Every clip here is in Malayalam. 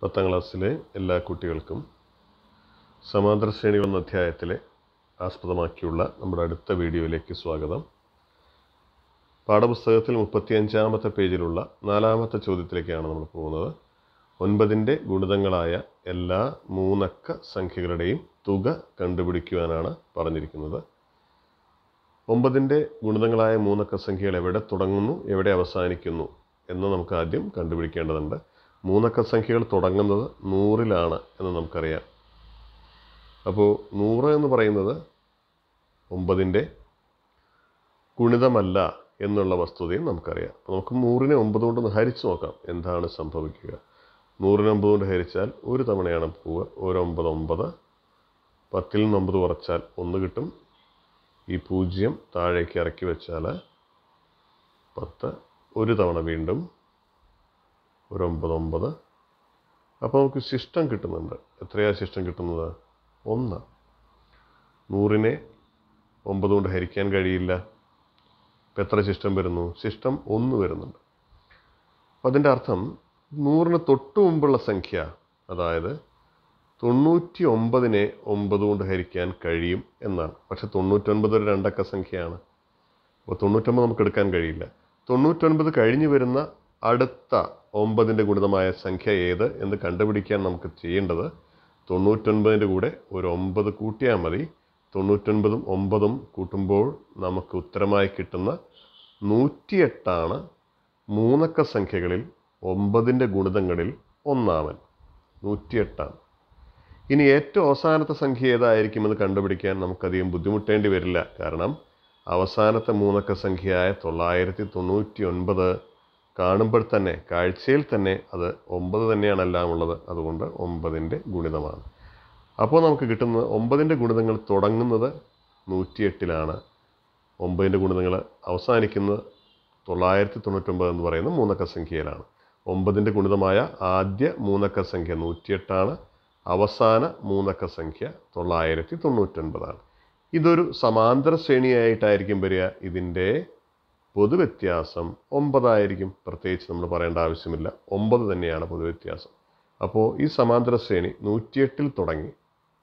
പത്താം ക്ലാസ്സിലെ എല്ലാ കുട്ടികൾക്കും സമാന്തര ശ്രേണികൾ എന്ന അധ്യായത്തിലെ ആസ്പദമാക്കിയുള്ള നമ്മുടെ അടുത്ത വീഡിയോയിലേക്ക് സ്വാഗതം പാഠപുസ്തകത്തിൽ മുപ്പത്തിയഞ്ചാമത്തെ പേജിലുള്ള നാലാമത്തെ ചോദ്യത്തിലേക്കാണ് നമ്മൾ പോകുന്നത് ഒൻപതിൻ്റെ ഗുണിതങ്ങളായ എല്ലാ മൂന്നക്ക സംഖ്യകളുടെയും തുക കണ്ടുപിടിക്കുവാനാണ് പറഞ്ഞിരിക്കുന്നത് ഒമ്പതിൻ്റെ ഗുണിതങ്ങളായ മൂന്നക്ക സംഖ്യകൾ എവിടെ തുടങ്ങുന്നു എവിടെ അവസാനിക്കുന്നു എന്ന് നമുക്ക് ആദ്യം കണ്ടുപിടിക്കേണ്ടതുണ്ട് മൂന്നക്ക സംഖ്യകൾ തുടങ്ങുന്നത് നൂറിലാണ് എന്ന് നമുക്കറിയാം അപ്പോൾ നൂറ് എന്ന് പറയുന്നത് ഒമ്പതിൻ്റെ ഗുണിതമല്ല എന്നുള്ള വസ്തുതയും നമുക്കറിയാം അപ്പോൾ നമുക്ക് നൂറിനെ ഒമ്പത് കൊണ്ട് ഒന്ന് ഹരിച്ച് നോക്കാം എന്താണ് സംഭവിക്കുക നൂറിനെ ഒമ്പത് കൊണ്ട് ഹരിച്ചാൽ ഒരു തവണയാണ് പോവുക ഒരു ഒമ്പത് ഒമ്പത് പത്തിൽ നിന്ന് ഒമ്പത് കുറച്ചാൽ ഒന്ന് കിട്ടും ഈ പൂജ്യം താഴേക്ക് ഇറക്കി വെച്ചാൽ പത്ത് ഒരു തവണ വീണ്ടും ഒരു ഒമ്പത് ഒമ്പത് അപ്പോൾ നമുക്ക് ശിഷ്ടം കിട്ടുന്നുണ്ട് എത്രയാണ് ശിഷ്ടം കിട്ടുന്നത് ഒന്ന് നൂറിനെ ഒമ്പത് കൊണ്ട് ഹരിക്കാൻ കഴിയില്ല ഇപ്പം എത്ര ശിഷ്ടം വരുന്നു ശിഷ്ടം ഒന്ന് വരുന്നുണ്ട് അപ്പം അതിൻ്റെ അർത്ഥം നൂറിന് തൊട്ട് മുമ്പുള്ള സംഖ്യ അതായത് തൊണ്ണൂറ്റി ഒമ്പതിനെ ഒമ്പത് കൊണ്ട് ഹരിക്കാൻ കഴിയും എന്നാണ് പക്ഷെ തൊണ്ണൂറ്റൊൻപത് ഒരു രണ്ടക്ക സംഖ്യയാണ് അപ്പോൾ തൊണ്ണൂറ്റൊമ്പത് നമുക്ക് എടുക്കാൻ കഴിയില്ല തൊണ്ണൂറ്റൊൻപത് കഴിഞ്ഞ് വരുന്ന അടുത്ത ഒമ്പതിൻ്റെ ഗുണിതമായ സംഖ്യ ഏത് എന്ന് കണ്ടുപിടിക്കാൻ നമുക്ക് ചെയ്യേണ്ടത് തൊണ്ണൂറ്റൊൻപതിൻ്റെ കൂടെ ഒരു ഒമ്പത് കൂട്ടിയാൽ മതി തൊണ്ണൂറ്റൊൻപതും ഒമ്പതും കൂട്ടുമ്പോൾ നമുക്ക് ഉത്തരമായി കിട്ടുന്ന നൂറ്റിയെട്ടാണ് മൂന്നക്ക സംഖ്യകളിൽ ഒമ്പതിൻ്റെ ഗുണിതങ്ങളിൽ ഒന്നാമൻ നൂറ്റിയെട്ടാണ് ഇനി ഏറ്റവും അവസാനത്തെ സംഖ്യ ഏതായിരിക്കുമെന്ന് കണ്ടുപിടിക്കാൻ നമുക്കധികം ബുദ്ധിമുട്ടേണ്ടി വരില്ല കാരണം അവസാനത്തെ മൂന്നക്ക സംഖ്യയായ തൊള്ളായിരത്തി തൊണ്ണൂറ്റി ഒൻപത് കാണുമ്പോൾ തന്നെ കാഴ്ചയിൽ തന്നെ അത് ഒമ്പത് തന്നെയാണ് എല്ലാം ഉള്ളത് അതുകൊണ്ട് ഒമ്പതിൻ്റെ ഗുണിതമാണ് അപ്പോൾ നമുക്ക് കിട്ടുന്നത് ഒമ്പതിൻ്റെ ഗുണിതങ്ങൾ തുടങ്ങുന്നത് നൂറ്റിയെട്ടിലാണ് ഒമ്പതിൻ്റെ ഗുണിതങ്ങൾ അവസാനിക്കുന്നത് തൊള്ളായിരത്തി തൊണ്ണൂറ്റൊമ്പത് എന്ന് പറയുന്ന മൂന്നക്ക സംഖ്യയിലാണ് ഒമ്പതിൻ്റെ ഗുണിതമായ ആദ്യ മൂന്നക്ക സംഖ്യ നൂറ്റിയെട്ടാണ് അവസാന മൂന്നക്ക സംഖ്യ തൊള്ളായിരത്തി തൊണ്ണൂറ്റൊൻപതാണ് ഇതൊരു സമാന്തര ശ്രേണിയായിട്ടായിരിക്കും വരിക ഇതിൻ്റെ പൊതുവ്യത്യാസം ഒമ്പതായിരിക്കും പ്രത്യേകിച്ച് നമ്മൾ പറയേണ്ട ആവശ്യമില്ല ഒമ്പത് തന്നെയാണ് പൊതുവ്യത്യാസം അപ്പോൾ ഈ സമാന്തര ശ്രേണി നൂറ്റിയെട്ടിൽ തുടങ്ങി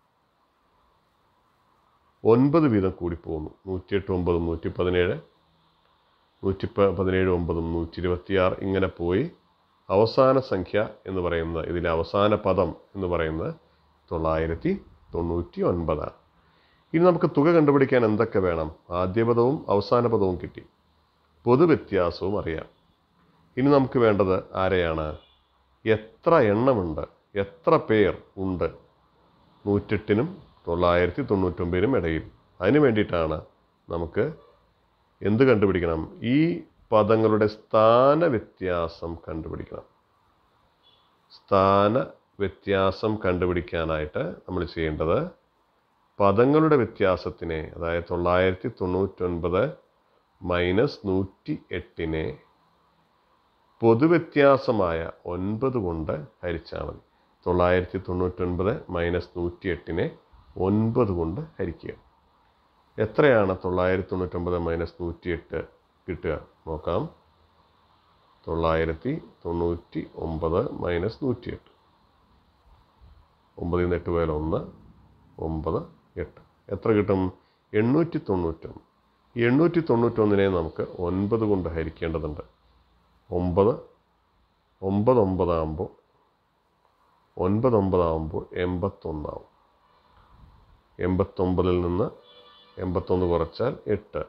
ഒൻപത് വീതം കൂടിപ്പോകുന്നു നൂറ്റിയെട്ട് ഒമ്പതും നൂറ്റി പതിനേഴ് നൂറ്റി പ- പതിനേഴ് ഒമ്പതും നൂറ്റി ഇരുപത്തിയാറ് ഇങ്ങനെ പോയി അവസാന സംഖ്യ എന്ന് പറയുന്നത് ഇതിലെ അവസാന പദം എന്ന് പറയുന്നത് തൊള്ളായിരത്തി തൊണ്ണൂറ്റി ഒൻപതാണ് ഇനി നമുക്ക് തുക കണ്ടുപിടിക്കാൻ എന്തൊക്കെ വേണം ആദ്യ പദവും അവസാന പദവും കിട്ടി പൊതുവ്യത്യാസവും അറിയാം ഇനി നമുക്ക് വേണ്ടത് ആരെയാണ് എത്ര എണ്ണമുണ്ട് എത്ര പേർ ഉണ്ട് നൂറ്റെട്ടിനും തൊള്ളായിരത്തി തൊണ്ണൂറ്റൊമ്പതിനും ഇടയിൽ അതിന് വേണ്ടിയിട്ടാണ് നമുക്ക് എന്ത് കണ്ടുപിടിക്കണം ഈ പദങ്ങളുടെ സ്ഥാന വ്യത്യാസം കണ്ടുപിടിക്കണം സ്ഥാന വ്യത്യാസം കണ്ടുപിടിക്കാനായിട്ട് നമ്മൾ ചെയ്യേണ്ടത് പദങ്ങളുടെ വ്യത്യാസത്തിനെ അതായത് തൊള്ളായിരത്തി തൊണ്ണൂറ്റൊൻപത് മൈനസ് നൂറ്റി എട്ടിനെ പൊതുവ്യത്യാസമായ ഒൻപത് കൊണ്ട് ഹരിച്ചാൽ മതി തൊള്ളായിരത്തി തൊണ്ണൂറ്റൊൻപത് മൈനസ് നൂറ്റി എട്ടിനെ ഒൻപത് കൊണ്ട് ഹരിക്കുക എത്രയാണ് തൊള്ളായിരത്തി തൊണ്ണൂറ്റൊമ്പത് മൈനസ് നൂറ്റി എട്ട് കിട്ടുക നോക്കാം തൊള്ളായിരത്തി തൊണ്ണൂറ്റി ഒമ്പത് മൈനസ് നൂറ്റി എട്ട് ഒമ്പതിൽ നിന്ന് എട്ട് പോയാൽ ഒന്ന് ഒമ്പത് എട്ട് എത്ര കിട്ടും എണ്ണൂറ്റി തൊണ്ണൂറ്റൊന്ന് ഈ എണ്ണൂറ്റി തൊണ്ണൂറ്റൊന്നിനെ നമുക്ക് ഒൻപത് കൊണ്ട് ഹരിക്കേണ്ടതുണ്ട് ഒമ്പത് ഒമ്പത് ഒമ്പതാകുമ്പോൾ ഒൻപത് ഒമ്പതാകുമ്പോൾ എൺപത്തൊന്നാവും എൺപത്തൊമ്പതിൽ നിന്ന് എൺപത്തൊന്ന് കുറച്ചാൽ എട്ട്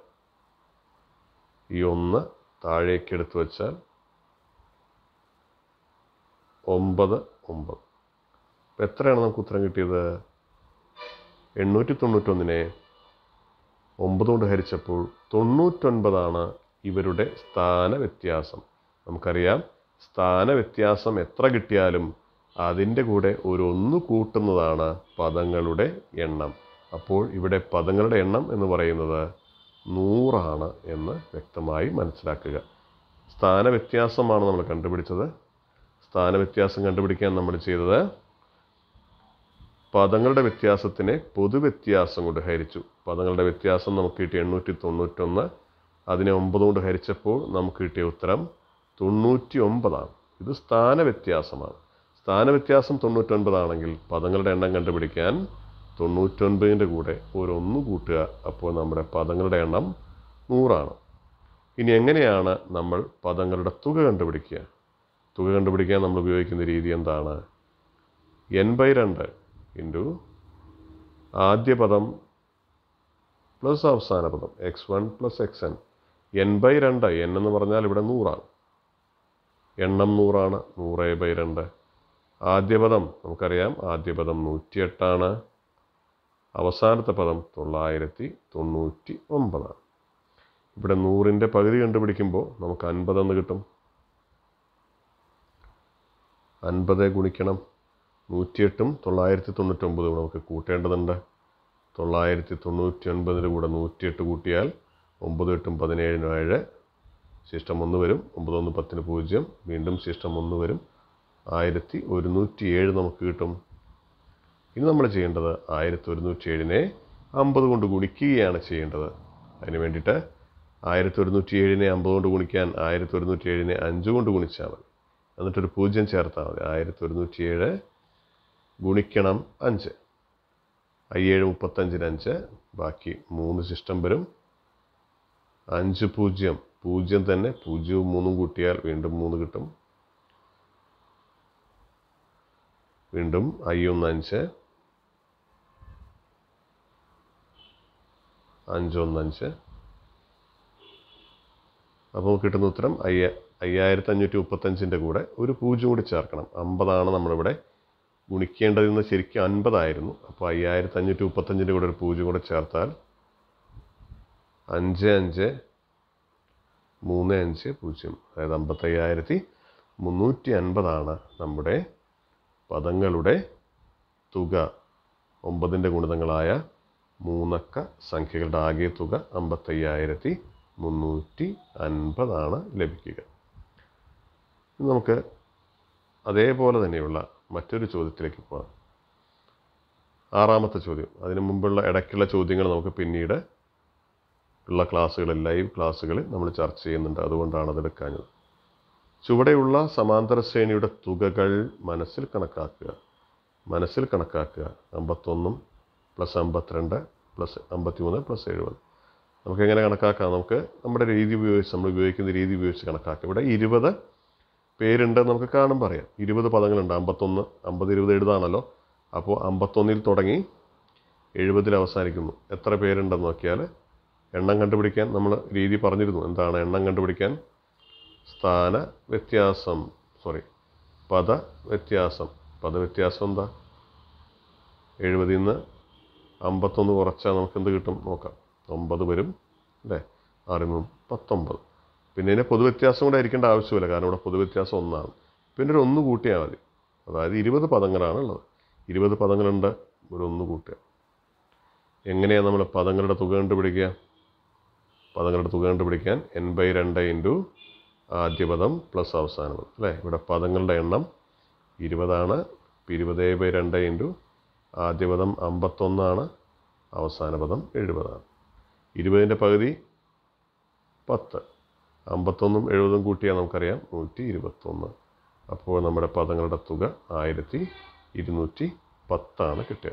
ഈ ഒന്ന് താഴേക്ക് എടുത്തു വച്ചാൽ ഒമ്പത് ഒമ്പത് അപ്പം എത്രയാണ് നമുക്ക് ഉത്തരം കിട്ടിയത് എണ്ണൂറ്റി തൊണ്ണൂറ്റൊന്നിനെ ഒമ്പത് കൊണ്ട് ഹരിച്ചപ്പോൾ തൊണ്ണൂറ്റൊൻപതാണ് ഇവരുടെ സ്ഥാന വ്യത്യാസം നമുക്കറിയാം സ്ഥാന വ്യത്യാസം എത്ര കിട്ടിയാലും അതിൻ്റെ കൂടെ ഒരു ഒന്ന് കൂട്ടുന്നതാണ് പദങ്ങളുടെ എണ്ണം അപ്പോൾ ഇവിടെ പദങ്ങളുടെ എണ്ണം എന്ന് പറയുന്നത് നൂറാണ് എന്ന് വ്യക്തമായി മനസ്സിലാക്കുക സ്ഥാന വ്യത്യാസമാണ് നമ്മൾ കണ്ടുപിടിച്ചത് സ്ഥാന വ്യത്യാസം കണ്ടുപിടിക്കാൻ നമ്മൾ ചെയ്തത് പദങ്ങളുടെ വ്യത്യാസത്തിനെ പൊതുവ്യത്യാസം കൊണ്ട് ഹരിച്ചു പദങ്ങളുടെ വ്യത്യാസം നമുക്ക് കിട്ടിയ എണ്ണൂറ്റി തൊണ്ണൂറ്റൊന്ന് അതിനെ ഒമ്പത് കൊണ്ട് ഹരിച്ചപ്പോൾ നമുക്ക് കിട്ടിയ ഉത്തരം തൊണ്ണൂറ്റി ഒമ്പതാണ് ഇത് സ്ഥാന വ്യത്യാസമാണ് സ്ഥാനവ്യത്യാസം തൊണ്ണൂറ്റൊൻപതാണെങ്കിൽ പദങ്ങളുടെ എണ്ണം കണ്ടുപിടിക്കാൻ തൊണ്ണൂറ്റൊൻപതിൻ്റെ കൂടെ ഒരു ഒന്ന് കൂട്ടുക അപ്പോൾ നമ്മുടെ പദങ്ങളുടെ എണ്ണം നൂറാണ് ഇനി എങ്ങനെയാണ് നമ്മൾ പദങ്ങളുടെ തുക കണ്ടുപിടിക്കുക തുക കണ്ടുപിടിക്കാൻ നമ്മൾ ഉപയോഗിക്കുന്ന രീതി എന്താണ് എൻ ബൈ രണ്ട് ഇൻറ്റു ആദ്യ പദം പ്ലസ് അവസാന പദം X one plus X N N by രണ്ട് എൻ എന്ന് പറഞ്ഞാൽ ഇവിടെ നൂറാണ് എണ്ണം നൂറാണ് നൂറ് ബൈ രണ്ട് ആദ്യ പദം നമുക്കറിയാം ആദ്യ പദം നൂറ്റിയെട്ടാണ് അവസാനത്തെ പദം തൊള്ളായിരത്തി തൊണ്ണൂറ്റി ഒമ്പതാണ് ഇവിടെ നൂറിൻ്റെ പകുതി കണ്ടുപിടിക്കുമ്പോൾ നമുക്ക് അൻപതെന്ന് കിട്ടും അൻപത് ഗുണിക്കണം നൂറ്റിയെട്ടും തൊള്ളായിരത്തി തൊണ്ണൂറ്റൊമ്പതും നമുക്ക് കൂട്ടേണ്ടതുണ്ട് തൊള്ളായിരത്തി തൊണ്ണൂറ്റി ഒൻപതിൻ്റെ കൂടെ നൂറ്റിയെട്ട് കൂട്ടിയാൽ ഒമ്പത് എട്ടും പതിനേഴിനും ഏഴ് ശിഷ്ടം ഒന്ന് വരും ഒമ്പത് ഒന്ന് പത്തിന് പൂജ്യം വീണ്ടും ശിഷ്ടം ഒന്ന് വരും ആയിരത്തി ഒരുന്നൂറ്റി ഏഴ് നമുക്ക് കിട്ടും ഇനി നമ്മൾ ചെയ്യേണ്ടത് ആയിരത്തി ഒരുന്നൂറ്റി ഏഴിനെ അമ്പത് കൊണ്ട് ഗുണിക്കുകയാണ് ചെയ്യേണ്ടത് അതിന് വേണ്ടിയിട്ട് ആയിരത്തി ഒരുന്നൂറ്റി ഏഴിനെ അമ്പത് കൊണ്ട് ഗുണിക്കാൻ ആയിരത്തി ഒരുന്നൂറ്റി ഏഴിനെ അഞ്ച് കൊണ്ട് ഗുണിച്ചാൽ മതി എന്നിട്ടൊരു പൂജ്യം ചേർത്താൽ മതി ആയിരത്തി ഒരുന്നൂറ്റി ഏഴ് ഗുണിക്കണം അഞ്ച് അയ്യേഴ് മുപ്പത്തഞ്ചിന് അഞ്ച് ബാക്കി മൂന്ന് ശിഷ്ടം വരും അഞ്ച് പൂജ്യം പൂജ്യം തന്നെ പൂജ്യവും മൂന്നും കൂട്ടിയാൽ വീണ്ടും മൂന്ന് കിട്ടും വീണ്ടും അയ്യൊന്ന് അഞ്ച് അഞ്ചൊന്ന് അഞ്ച് അപ്പോൾ നമുക്ക് കിട്ടുന്ന ഉത്തരം അയ്യ അയ്യായിരത്തി അഞ്ഞൂറ്റി മുപ്പത്തഞ്ചിൻ്റെ കൂടെ ഒരു പൂജ്യം കൂടി ചേർക്കണം അമ്പതാണ് നമ്മളിവിടെ ഗുണിക്കേണ്ടതെന്ന് ശരിക്കും അൻപതായിരുന്നു അപ്പോൾ അയ്യായിരത്തി അഞ്ഞൂറ്റി മുപ്പത്തഞ്ചിൻ്റെ കൂടെ ഒരു പൂജ്യം കൂടെ ചേർത്താൽ അഞ്ച് അഞ്ച് മൂന്ന് അഞ്ച് പൂജ്യം അതായത് അമ്പത്തയ്യായിരത്തി മുന്നൂറ്റി അൻപതാണ് നമ്മുടെ പദങ്ങളുടെ തുക ഒമ്പതിൻ്റെ ഗുണിതങ്ങളായ മൂന്നക്ക സംഖ്യകളുടെ ആകെ തുക അമ്പത്തയ്യായിരത്തി മുന്നൂറ്റി അൻപതാണ് ലഭിക്കുക ഇനി നമുക്ക് അതേപോലെ തന്നെയുള്ള മറ്റൊരു ചോദ്യത്തിലേക്ക് പോകാം ആറാമത്തെ ചോദ്യം അതിനു മുമ്പുള്ള ഇടയ്ക്കുള്ള ചോദ്യങ്ങൾ നമുക്ക് പിന്നീട് ഉള്ള ക്ലാസ്സുകളിൽ ലൈവ് ക്ലാസ്സുകളിൽ നമ്മൾ ചർച്ച ചെയ്യുന്നുണ്ട് അതുകൊണ്ടാണ് അതെടുക്കാഞ്ഞത് ചുവടെയുള്ള സമാന്തര ശ്രേണിയുടെ തുകകൾ മനസ്സിൽ കണക്കാക്കുക മനസ്സിൽ കണക്കാക്കുക അമ്പത്തൊന്നും പ്ലസ് അമ്പത്തിരണ്ട് പ്ലസ് അമ്പത്തിമൂന്ന് പ്ലസ് എഴുപത് നമുക്ക് എങ്ങനെ കണക്കാക്കാം നമുക്ക് നമ്മുടെ രീതി ഉപയോഗിച്ച് നമ്മൾ ഉപയോഗിക്കുന്ന രീതി ഉപയോഗിച്ച് കണക്കാക്കാം ഇവിടെ ഇരുപത് പേരുണ്ട് നമുക്ക് കാണുമ്പോൾ അറിയാം ഇരുപത് പദങ്ങളുണ്ട് അമ്പത്തൊന്ന് അമ്പത് ഇരുപത് എഴുതാണല്ലോ അപ്പോൾ അമ്പത്തൊന്നിൽ തുടങ്ങി എഴുപതിൽ അവസാനിക്കുന്നു എത്ര പേരുണ്ടെന്ന് നോക്കിയാൽ എണ്ണം കണ്ടുപിടിക്കാൻ നമ്മൾ രീതി പറഞ്ഞിരുന്നു എന്താണ് എണ്ണം കണ്ടുപിടിക്കാൻ സ്ഥാന വ്യത്യാസം സോറി പദ വ്യത്യാസം പദവ്യത്യാസം എന്താ എഴുപതിൽ നിന്ന് അമ്പത്തൊന്ന് കുറച്ചാൽ നമുക്ക് എന്ത് കിട്ടും നോക്കാം ഒമ്പത് വരും അല്ലേ ആറിൽ നിന്നും പത്തൊമ്പത് പിന്നെ ഇതിനെ പൊതുവ്യത്യാസം കൂടെ ആയിരിക്കേണ്ട ആവശ്യമില്ല കാരണം ഇവിടെ പൊതുവ്യത്യാസം ഒന്നാണ് പിന്നെ ഒരു ഒന്ന് കൂട്ടിയാൽ മതി അതായത് ഇരുപത് പദങ്ങളാണ് ഉള്ളത് ഇരുപത് പദങ്ങളുണ്ട് ഒരു ഒന്ന് കൂട്ടുക എങ്ങനെയാണ് നമ്മൾ പദങ്ങളുടെ തുക കണ്ടുപിടിക്കുക പദങ്ങളുടെ തുക കണ്ടുപിടിക്കാൻ എൻ ബൈ രണ്ട് ഇൻറ്റു ആദ്യ പദം പ്ലസ് അവസാന പദം അല്ലേ ഇവിടെ പദങ്ങളുടെ എണ്ണം ഇരുപതാണ് ഇരുപത് ബൈ രണ്ട് ഇൻറ്റു ആദ്യ പദം അമ്പത്തൊന്നാണ് അവസാന പദം എഴുപതാണ് ഇരുപതിൻ്റെ പകുതി പത്ത് അമ്പത്തൊന്നും എഴുപതും കൂട്ടിയാൽ നമുക്കറിയാം നൂറ്റി ഇരുപത്തൊന്ന് അപ്പോൾ നമ്മുടെ പദങ്ങളുടെ തുക ആയിരത്തി ഇരുന്നൂറ്റി പത്താണ് കിട്ടുക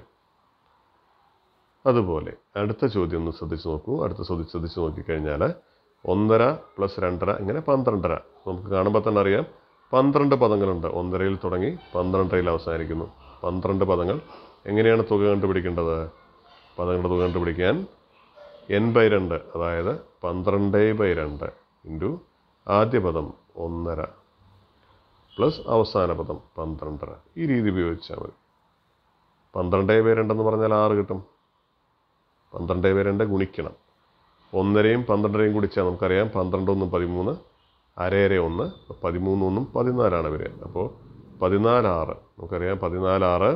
അതുപോലെ അടുത്ത ചോദ്യം ഒന്ന് ശ്രദ്ധിച്ച് നോക്കൂ അടുത്ത ചോദ്യം ശ്രദ്ധിച്ച് നോക്കിക്കഴിഞ്ഞാൽ ഒന്നര പ്ലസ് രണ്ടര ഇങ്ങനെ പന്ത്രണ്ടര നമുക്ക് കാണുമ്പോൾ തന്നെ അറിയാം പന്ത്രണ്ട് പദങ്ങളുണ്ട് ഒന്നരയിൽ തുടങ്ങി പന്ത്രണ്ടരയിൽ അവസാനിക്കുന്നു പന്ത്രണ്ട് പദങ്ങൾ എങ്ങനെയാണ് തുക കണ്ടുപിടിക്കേണ്ടത് പദങ്ങളുടെ തുക കണ്ടുപിടിക്കാൻ എൻ ബൈ രണ്ട് അതായത് പന്ത്രണ്ട് ബൈ രണ്ട് ഇൻറ്റു ആദ്യ പദം ഒന്നര പ്ലസ് അവസാന പദം പന്ത്രണ്ടര ഈ രീതി ഉപയോഗിച്ചാൽ മതി പന്ത്രണ്ട് ബൈ രണ്ടെന്ന് പറഞ്ഞാൽ ആറ് കിട്ടും പന്ത്രണ്ട് ബൈ രണ്ട് ഗുണിക്കണം ഒന്നരയും പന്ത്രണ്ടരയും കുടിച്ചാൽ നമുക്കറിയാം പന്ത്രണ്ടൊന്നും പതിമൂന്ന് അരയര ഒന്ന് പതിമൂന്ന് ഒന്നും പതിനാലാണ് വരിക അപ്പോൾ പതിനാല് ആറ് നമുക്കറിയാം പതിനാല് ആറ്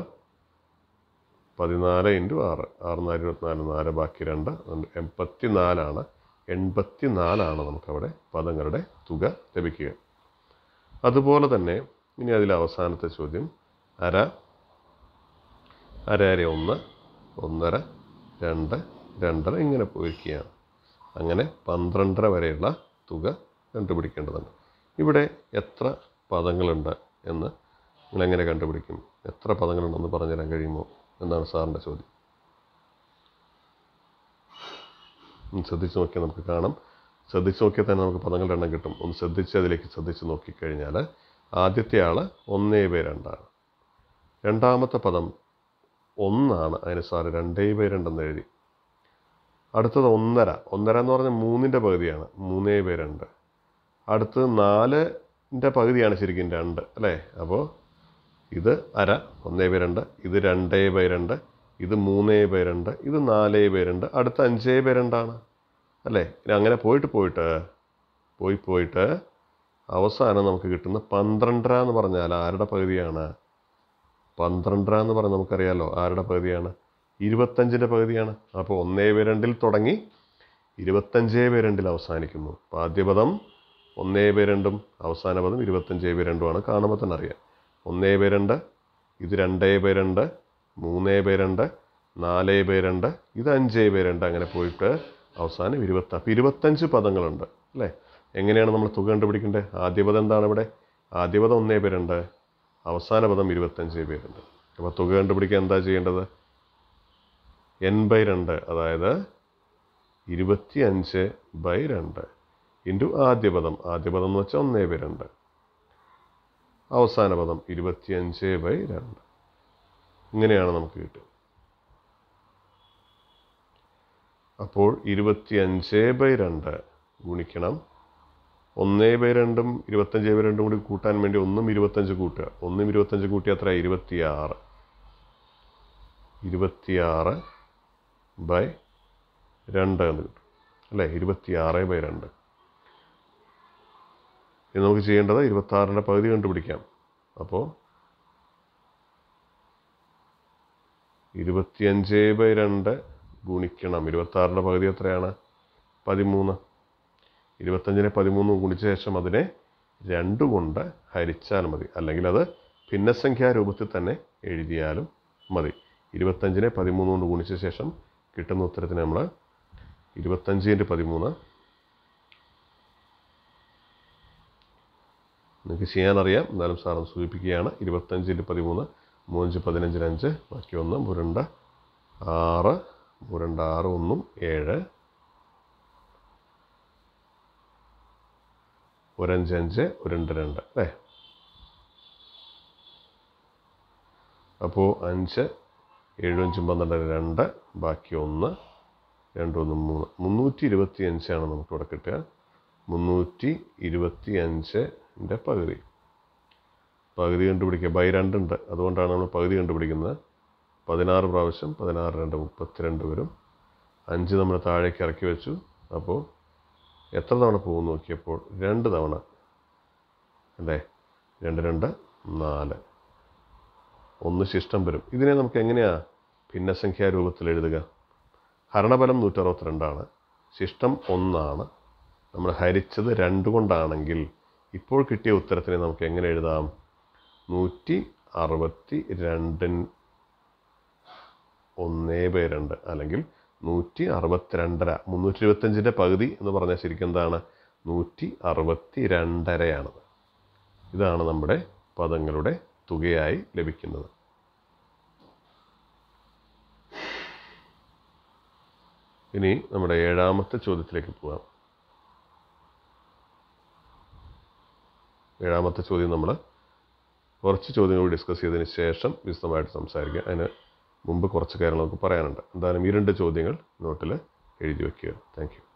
പതിനാല് ഇൻറ്റു ആറ് ആറ് നാല് ഇരുപത്തിനാല് നാല് ബാക്കി രണ്ട് എൺപത്തി നാലാണ് എൺപത്തി നാലാണ് നമുക്കവിടെ പദങ്ങളുടെ തുക ലഭിക്കുക അതുപോലെ തന്നെ ഇനി അതിലെ അവസാനത്തെ ചോദ്യം അര അര അര ഒന്ന് ഒന്നര രണ്ട് രണ്ടര ഇങ്ങനെ പോയിരിക്കുകയാണ് അങ്ങനെ പന്ത്രണ്ടര വരെയുള്ള തുക കണ്ടുപിടിക്കേണ്ടതുണ്ട് ഇവിടെ എത്ര പദങ്ങളുണ്ട് എന്ന് നിങ്ങളെങ്ങനെ കണ്ടുപിടിക്കും എത്ര പദങ്ങളുണ്ടെന്ന് പറഞ്ഞുതരാൻ കഴിയുമോ എന്നാണ് സാറിൻ്റെ ചോദ്യം ഒന്ന് ശ്രദ്ധിച്ച് നോക്കിയാൽ നമുക്ക് കാണാം ശ്രദ്ധിച്ച് നോക്കിയാൽ തന്നെ നമുക്ക് പദങ്ങളുടെ എണ്ണം കിട്ടും ഒന്ന് ശ്രദ്ധിച്ച് അതിലേക്ക് ശ്രദ്ധിച്ച് നോക്കിക്കഴിഞ്ഞാൽ ആദ്യത്തെ ആൾ ഒന്നേ ബൈ രണ്ടാണ് രണ്ടാമത്തെ പദം ഒന്നാണ് അതിന് സാറ് രണ്ടേ ബൈ രണ്ടെന്ന് എഴുതി അടുത്തത് ഒന്നര ഒന്നര എന്ന് പറഞ്ഞാൽ മൂന്നിൻ്റെ പകുതിയാണ് മൂന്നേ ബൈ രണ്ട് അടുത്തത് നാലിൻ്റെ പകുതിയാണ് ശരിക്കും രണ്ട് അല്ലേ അപ്പോൾ ഇത് അര ഒന്നേ ബൈ രണ്ട് ഇത് രണ്ടേ ബൈ രണ്ട് ഇത് മൂന്നേ ബൈ രണ്ട് ഇത് നാലേ ബൈ രണ്ട് അടുത്ത അഞ്ചേ ബൈ രണ്ടാണ് അല്ലേ ഇനി അങ്ങനെ പോയിട്ട് പോയിട്ട് പോയി പോയിട്ട് അവസാനം നമുക്ക് കിട്ടുന്ന പന്ത്രണ്ടര എന്ന് പറഞ്ഞാൽ ആരുടെ പകുതിയാണ് പന്ത്രണ്ടര എന്ന് പറഞ്ഞാൽ നമുക്കറിയാലോ ആരുടെ പകുതിയാണ് ഇരുപത്തഞ്ചിൻ്റെ പകുതിയാണ് അപ്പോൾ ഒന്നേ ബൈ രണ്ടിൽ തുടങ്ങി ഇരുപത്തഞ്ചേ ബൈ രണ്ടിൽ അവസാനിക്കുന്നു അപ്പോൾ ആദ്യ പദം ഒന്നേ ബൈ രണ്ടും അവസാന പദം ഇരുപത്തഞ്ചേ ബൈ രണ്ടുമാണ് കാണുമ്പോൾ തന്നെ അറിയാം ഒന്നേ ബൈ രണ്ട് ഇത് രണ്ടേ ബൈ രണ്ട് മൂന്നേ ബൈ രണ്ട് നാലേ ബൈ രണ്ട് ഇത് അഞ്ചേ ബൈ രണ്ട് അങ്ങനെ പോയിട്ട് അവസാനം ഇരുപത്തി അപ്പോൾ ഇരുപത്തഞ്ച് പദങ്ങളുണ്ട് അല്ലേ എങ്ങനെയാണ് നമ്മൾ തുക കണ്ടുപിടിക്കേണ്ടത് ആദ്യ പദം എന്താണ് ഇവിടെ ആദ്യ പദം ഒന്നേ ബൈ രണ്ട് അവസാന പദം ഇരുപത്തഞ്ച് ബൈ രണ്ട് അപ്പോൾ തുക കണ്ടുപിടിക്കാൻ എന്താ ചെയ്യേണ്ടത് എൻ ബൈ രണ്ട് അതായത് ഇരുപത്തി അഞ്ച് ബൈ രണ്ട് ഇൻറ്റു ആദ്യ പദം ആദ്യ പദം എന്ന് വെച്ചാൽ ഒന്നേ ബൈ രണ്ട് അവസാന പദം ഇരുപത്തിയഞ്ച് ബൈ രണ്ട് ഇങ്ങനെയാണ് നമുക്ക് കിട്ടുക അപ്പോൾ ഇരുപത്തിയഞ്ച് ബൈ രണ്ട് ഗുണിക്കണം ഒന്നേ ബൈ രണ്ടും ഇരുപത്തഞ്ച് ബൈ രണ്ടും കൂടി കൂട്ടാൻ വേണ്ടി ഒന്നും ഇരുപത്തഞ്ച് കൂട്ടുക ഒന്നും ഇരുപത്തഞ്ച് കൂട്ടിയ അത്ര ഇരുപത്തിയാറ് ഇരുപത്തിയാറ് ബൈ രണ്ട് എന്ന് കിട്ടും അല്ലേ ഇരുപത്തിയാറ് ബൈ രണ്ട് ഇത് നമുക്ക് ചെയ്യേണ്ടത് ഇരുപത്താറിൻ്റെ പകുതി കണ്ടുപിടിക്കാം അപ്പോൾ ഇരുപത്തിയഞ്ച് ബൈ രണ്ട് ഗുണിക്കണം ഇരുപത്താറിൻ്റെ പകുതി എത്രയാണ് പതിമൂന്ന് ഇരുപത്തഞ്ചിനെ പതിമൂന്ന് ഗുണിച്ച ശേഷം അതിനെ രണ്ട് കൊണ്ട് ഹരിച്ചാൽ മതി അല്ലെങ്കിൽ അത് ഭിന്നസംഖ്യാ രൂപത്തിൽ തന്നെ എഴുതിയാലും മതി ഇരുപത്തഞ്ചിനെ പതിമൂന്ന് കൊണ്ട് ഗുണിച്ച ശേഷം കിട്ടുന്ന ഉത്തരത്തിന് നമ്മൾ ഇരുപത്തഞ്ചിൻ്റെ പതിമൂന്ന് നിങ്ങൾക്ക് ചെയ്യാനറിയാം എന്നാലും സാറൊന്ന് സൂചിപ്പിക്കുകയാണ് ഇരുപത്തഞ്ചിൻ്റെ പതിമൂന്ന് മൂഞ്ച് പതിനഞ്ചിന് അഞ്ച് ബാക്കി ഒന്ന് മുരണ്ട ആറ് മുരണ്ട ആറ് ഒന്നും ഏഴ് ഒരഞ്ച് അഞ്ച് ഒരണ്ട് രണ്ട് അല്ലേ അപ്പോൾ അഞ്ച് ഏഴും അഞ്ചും പന്ത്രണ്ട് രണ്ട് ബാക്കി ഒന്ന് രണ്ടൊന്ന് മൂന്ന് മുന്നൂറ്റി ഇരുപത്തി അഞ്ചാണ് നമുക്കിവിടെ കിട്ടുക മുന്നൂറ്റി ഇരുപത്തി അഞ്ചിൻ്റെ പകുതി പകുതി കണ്ടുപിടിക്കുക ബൈ രണ്ടുണ്ട് അതുകൊണ്ടാണ് നമ്മൾ പകുതി കണ്ടുപിടിക്കുന്നത് പതിനാറ് പ്രാവശ്യം പതിനാറ് രണ്ട് മുപ്പത്തിരണ്ട് വരും അഞ്ച് നമ്മൾ താഴേക്ക് ഇറക്കി വെച്ചു അപ്പോൾ എത്ര തവണ പോകും നോക്കിയപ്പോൾ രണ്ട് തവണ അല്ലേ രണ്ട് രണ്ട് നാല് ഒന്ന് ശിഷ്ടം വരും ഇതിനെ നമുക്ക് എങ്ങനെയാണ് ഭിന്നസംഖ്യാ രൂപത്തിൽ എഴുതുക ഹരണഫലം നൂറ്ററുപത്തിരണ്ടാണ് ശിഷ്ടം ഒന്നാണ് നമ്മൾ ഹരിച്ചത് രണ്ട് കൊണ്ടാണെങ്കിൽ ഇപ്പോൾ കിട്ടിയ ഉത്തരത്തിനെ നമുക്ക് എങ്ങനെ എഴുതാം നൂറ്റി അറുപത്തി രണ്ടിൻ ഒന്നേ ബൈ രണ്ട് അല്ലെങ്കിൽ നൂറ്റി അറുപത്തിരണ്ടര മുന്നൂറ്റി ഇരുപത്തഞ്ചിൻ്റെ പകുതി എന്ന് പറഞ്ഞാൽ ശരിക്കും എന്താണ് നൂറ്റി അറുപത്തി രണ്ടരയാണത് ഇതാണ് നമ്മുടെ പദങ്ങളുടെ തുകയായി ലഭിക്കുന്നത് ഇനി നമ്മുടെ ഏഴാമത്തെ ചോദ്യത്തിലേക്ക് പോകാം ഏഴാമത്തെ ചോദ്യം നമ്മൾ കുറച്ച് ചോദ്യങ്ങൾ ഡിസ്കസ് ചെയ്തതിന് ശേഷം വിശദമായിട്ട് സംസാരിക്കുക അതിന് മുമ്പ് കുറച്ച് കാര്യങ്ങൾ നമുക്ക് പറയാനുണ്ട് എന്തായാലും ഈ രണ്ട് ചോദ്യങ്ങൾ നോട്ടിൽ എഴുതി വയ്ക്കുക താങ്ക് യു